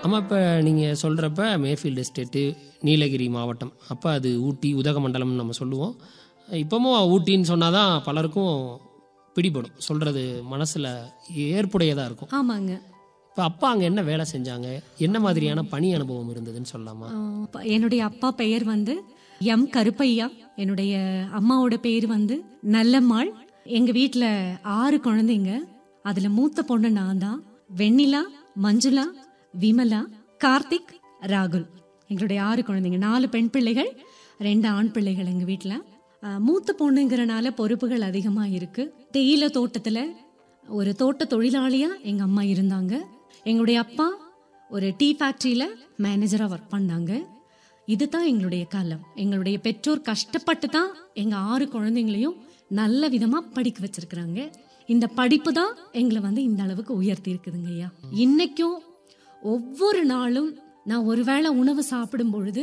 ஆமாம் இப்போ நீங்கள் சொல்கிறப்ப மேஃபீல்டு எஸ்டேட்டு நீலகிரி மாவட்டம் அப்போ அது ஊட்டி உதகமண்டலம்னு நம்ம சொல்லுவோம் இப்போவும் ஊட்டின்னு சொன்னால் தான் பலருக்கும் பிடிபடும் சொல்கிறது மனசில் ஏற்புடையதாக இருக்கும் ஆமாங்க இப்போ அப்பா அங்கே என்ன வேலை செஞ்சாங்க என்ன மாதிரியான பணி அனுபவம் இருந்ததுன்னு சொல்லலாமா ஆஹ் ப- என்னுடைய அப்பா பெயர் வந்து எம் கருப்பையா என்னுடைய அம்மாவோட பேர் வந்து நல்லம்மாள் எங்க வீட்ல ஆறு குழந்தைங்க அதுல மூத்த பொண்ணு நான் தான் வெண்ணிலா மஞ்சுளா விமலா கார்த்திக் ராகுல் எங்களுடைய ஆறு குழந்தைங்க நாலு பெண் பிள்ளைகள் ரெண்டு ஆண் பிள்ளைகள் எங்க வீட்ல ஆஹ் மூத்த பொண்ணுங்கிறனால பொறுப்புகள் அதிகமா இருக்கு தேயிலை தோட்டத்துல ஒரு தோட்ட தொழிலாளியா எங்க அம்மா இருந்தாங்க எங்களுடைய அப்பா ஒரு டீ ஃபேக்டரியில மேனேஜரா ஒர்க் பண்ணாங்க இதுதான் எங்களுடைய காலம் எங்களுடைய பெற்றோர் கஷ்டப்பட்டு தான் எங்க ஆறு குழந்தைங்களையும் நல்ல விதமா படிக்க வச்சிருக்கிறாங்க இந்த படிப்பு தான் எங்களை வந்து இந்த அளவுக்கு உயர்த்தி இருக்குதுங்க ஐயா இன்னைக்கும் ஒவ்வொரு நாளும் நான் ஒருவேளை உணவு சாப்பிடும் பொழுது